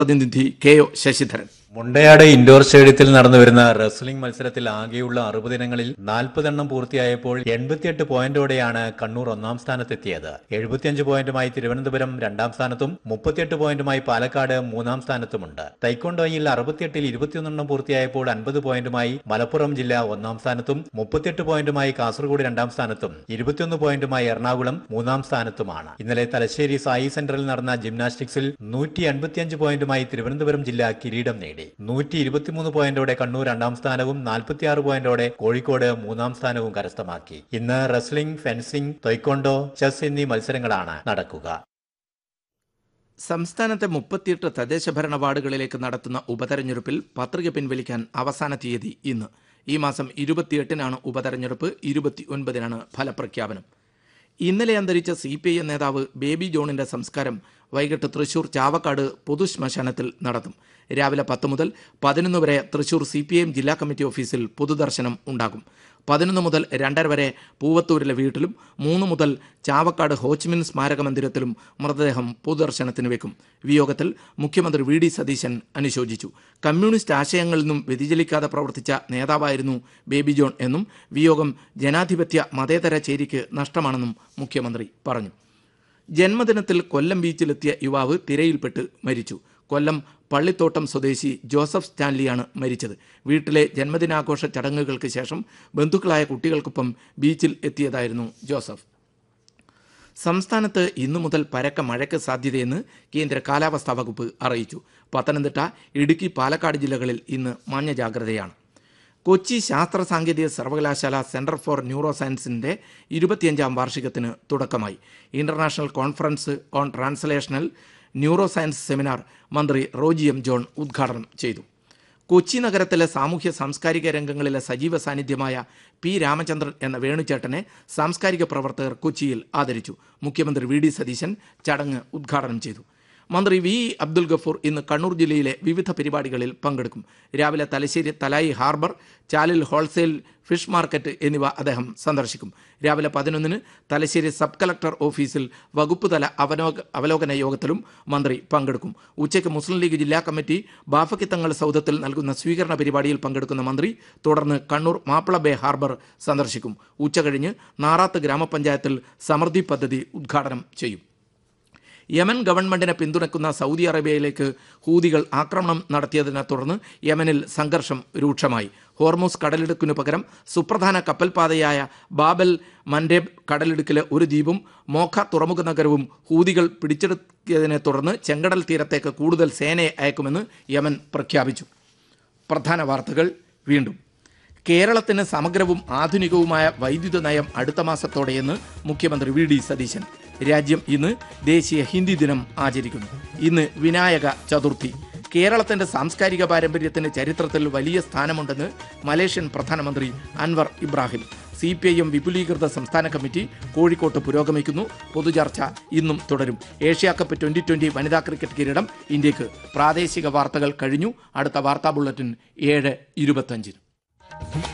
പ്രതിനിധി K O Sasidharan Mundayad indoor സ്റ്റേഡിയത്തിൽ നടന്നുവരുന്ന റെസ്ലിംഗ് മത്സരത്തിൽ ആകെയുള്ള അറുപത് ഇനങ്ങളിൽ നാൽപ്പതെണ്ണം പൂർത്തിയായപ്പോൾ എൺപത്തിയെട്ട് പോയിന്റോടെയാണ് കണ്ണൂർ ഒന്നാം സ്ഥാനത്തെത്തിയത് എഴുപത്തിയഞ്ച് പോയിന്റുമായി തിരുവനന്തപുരം രണ്ടാം സ്ഥാനത്തും മുപ്പത്തിയെട്ട് പോയിന്റുമായി പാലക്കാട് മൂന്നാം സ്ഥാനത്തുമുണ്ട് തൈക്കൊണ്ടോയിൽ അറുപത്തിയെട്ടിൽ ഇരുപത്തിയൊന്നെണ്ണം പൂർത്തിയായപ്പോൾ അൻപത് പോയിന്റുമായി മലപ്പുറം ജില്ല ഒന്നാം സ്ഥാനത്തും മുപ്പത്തിയെട്ട് പോയിന്റുമായി കാസർഗോഡ് രണ്ടാം സ്ഥാനത്തും ഇരുപത്തിയൊന്ന് പോയിന്റുമായി എറണാകുളം മൂന്നാം സ്ഥാനത്തുമാണ് ഇന്നലെ തലശ്ശേരി സായി സെന്ററിൽ നടന്ന ജിംനാസ്റ്റിക്സിൽ നൂറ്റി അൻപത്തിയഞ്ച് പോയിന്റുമായി തിരുവനന്തപുരം ജില്ല കിരീടം നേടി നൂറ്റി ഇരുപത്തിമൂന്ന് പോയിന്റോടെ കണ്ണൂർ രണ്ടാം സ്ഥാനവും നാൽപ്പത്തിയാറ് പോയിന്റോടെ കോഴിക്കോട് മൂന്നാം സ്ഥാനവും കരസ്ഥമാക്കി ഇന്ന് റെസ്ലിംഗ് ഫെൻസിംഗ് തൊയ്ക്കൊണ്ടോ ചെസ് എന്നീ മത്സരങ്ങളാണ് നടക്കുക സംസ്ഥാനത്തെ മുപ്പത്തിയെട്ട് തദ്ദേശ ഭരണ വാർഡുകളിലേക്ക് നടത്തുന്ന ഉപതെരഞ്ഞെടുപ്പിൽ പത്രിക പിൻവലിക്കാൻ അവസാന തീയതി ഇന്ന് ഈ മാസം ഇരുപത്തിയെട്ടിനാണ് ഉപതെരഞ്ഞെടുപ്പ് ഇരുപത്തി ഒൻപതിനാണ് ഫലപ്രഖ്യാപനം ഇന്നലെ അന്തരിച്ച സി പി ഐ എം നേതാവ് ബേബി ജോണിന്റെ സംസ്കാരം വൈകിട്ട് തൃശൂർ ചാവക്കാട് പൊതുശ്മശാനത്തിൽ നടത്തും രാവിലെ പത്ത് മുതൽ പതിനൊന്ന് വരെ Thrissur C P I M ജില്ലാ കമ്മിറ്റി ഓഫീസിൽ പൊതുദർശനം ഉണ്ടാകും പതിനൊന്ന് മുതൽ രണ്ടര വരെ പൂവത്തൂരിലെ വീട്ടിലും മൂന്ന് മുതൽ ചാവക്കാട് ഹോച്ചിമിൻ സ്മാരക മന്ദിരത്തിലും മൃതദേഹം പൊതുദർശനത്തിന് വെക്കും വിയോഗത്തിൽ മുഖ്യമന്ത്രി വി ഡി സതീശൻ അനുശോചിച്ചു കമ്മ്യൂണിസ്റ്റ് ആശയങ്ങളിൽ നിന്നും വ്യതിചലിക്കാതെ പ്രവർത്തിച്ച നേതാവായിരുന്നു ബേബി ജോൺ എന്നും വിയോഗം ജനാധിപത്യ മതേതര ചേരിക്ക് നഷ്ടമാണെന്നും മുഖ്യമന്ത്രി പറഞ്ഞു ജന്മദിനത്തിൽ കൊല്ലം ബീച്ചിലെത്തിയ യുവാവ് തിരയിൽപ്പെട്ട് മരിച്ചു കൊല്ലം പള്ളിത്തോട്ടം സ്വദേശി ജോസഫ് സ്റ്റാൻലിയാണ് മരിച്ചത് വീട്ടിലെ ജന്മദിനാഘോഷ ചടങ്ങുകൾക്ക് ശേഷം ബന്ധുക്കളായ കുട്ടികൾക്കൊപ്പം ബീച്ചിൽ എത്തിയതായിരുന്നു ജോസഫ് സംസ്ഥാനത്ത് ഇന്നു മുതൽ പരക്ക മഴയ്ക്ക് സാധ്യതയെന്ന് കേന്ദ്ര കാലാവസ്ഥാ വകുപ്പ് അറിയിച്ചു പത്തനംതിട്ട ഇടുക്കി പാലക്കാട് ജില്ലകളിൽ ഇന്ന് മഞ്ഞ ജാഗ്രതയാണ് കൊച്ചി ശാസ്ത്ര സാങ്കേതിക സർവകലാശാല സെന്റർ ഫോർ ന്യൂറോ സയൻസിന്റെ ഇരുപത്തിയഞ്ചാം വാർഷികത്തിന് തുടക്കമായി international conference on translational neuro science seminar മന്ത്രി റോജി എം ജോൺ ഉദ്ഘാടനം ചെയ്തു കൊച്ചി നഗരത്തിലെ സാമൂഹ്യ സാംസ്കാരിക രംഗങ്ങളിലെ സജീവ സാന്നിധ്യമായ പി രാമചന്ദ്രൻ എന്ന വേണുചേട്ടനെ സാംസ്കാരിക പ്രവർത്തകർ കൊച്ചിയിൽ ആദരിച്ചു മുഖ്യമന്ത്രി വി ഡി സതീശൻ ചടങ്ങ് ഉദ്ഘാടനം ചെയ്തു മന്ത്രി വി ഇ അബ്ദുൽ ഗഫൂർ ഇന്ന് കണ്ണൂർ ജില്ലയിലെ വിവിധ പരിപാടികളിൽ പങ്കെടുക്കും രാവിലെ തലശ്ശേരി തലായി ഹാർബർ ചാലിൽ ഹോൾസെയിൽ ഫിഷ് മാർക്കറ്റ് എന്നിവ അദ്ദേഹം സന്ദർശിക്കും രാവിലെ പതിനൊന്നിന് തലശ്ശേരി സബ് കളക്ടർ ഓഫീസിൽ വകുപ്പ് തല അവലോക അവലോകന യോഗത്തിലും മന്ത്രി പങ്കെടുക്കും ഉച്ചയ്ക്ക് മുസ്ലിം ലീഗ് ജില്ലാ കമ്മിറ്റി ബാഫക്കിത്തങ്ങൾ സൗധത്തിൽ നൽകുന്ന സ്വീകരണ പരിപാടിയിൽ പങ്കെടുക്കുന്ന മന്ത്രി തുടർന്ന് കണ്ണൂർ മാപ്പിള ബേ ഹാർബർ സന്ദർശിക്കും ഉച്ചകഴിഞ്ഞ് നാറാത്ത് ഗ്രാമപഞ്ചായത്തിൽ സമൃദ്ധി പദ്ധതി ഉദ്ഘാടനം ചെയ്യും യമൻ ഗവൺമെന്റിനെ പിന്തുണയ്ക്കുന്ന സൗദി അറേബ്യയിലേക്ക് ഹൂതികൾ ആക്രമണം നടത്തിയതിനെ തുടർന്ന് യമനിൽ സംഘർഷം രൂക്ഷമായി ഹോർമൂസ് കടലിടുക്കിനു പകരം സുപ്രധാന കപ്പൽപാതയായ ബാബൽ മൻഡേബ് കടലിടുക്കിലെ ഒരു ദ്വീപും മോഖ തുറമുഖ നഗരവും ഹൂതികൾ പിടിച്ചെടുക്കിയതിനെ തുടർന്ന് ചെങ്കടൽ തീരത്തേക്ക് കൂടുതൽ സേനയെ അയക്കുമെന്ന് യമൻ പ്രഖ്യാപിച്ചു പ്രധാന വാർത്തകൾ വീണ്ടും കേരളത്തിന് സമഗ്രവും ആധുനികവുമായ വൈദ്യുത നയം അടുത്ത മാസത്തോടെയെന്ന് മുഖ്യമന്ത്രി വി ഡി സതീശൻ രാജ്യം ഇന്ന് ദേശീയ ഹിന്ദി ദിനം ആചരിക്കുന്നു ഇന്ന് വിനായക ചതുർത്ഥി കേരളത്തിന്റെ സാംസ്കാരിക പാരമ്പര്യത്തിന് ചരിത്രത്തിൽ വലിയ സ്ഥാനമുണ്ടെന്ന് മലേഷ്യൻ പ്രധാനമന്ത്രി Anwar Ibrahim C P I M വിപുലീകൃത സംസ്ഥാന കമ്മിറ്റി കോഴിക്കോട്ട് പുരോഗമിക്കുന്നു പൊതുചർച്ച ഇന്നും തുടരും ഏഷ്യാ കപ്പ് ട്വന്റി ട്വന്റി വനിതാ ക്രിക്കറ്റ് കിരീടം ഇന്ത്യക്ക് പ്രാദേശിക വാർത്തകൾ കഴിഞ്ഞു അടുത്ത വാർത്താ ബുള്ളറ്റിൻ ഏഴ് ഇരുപത്തഞ്ചിന്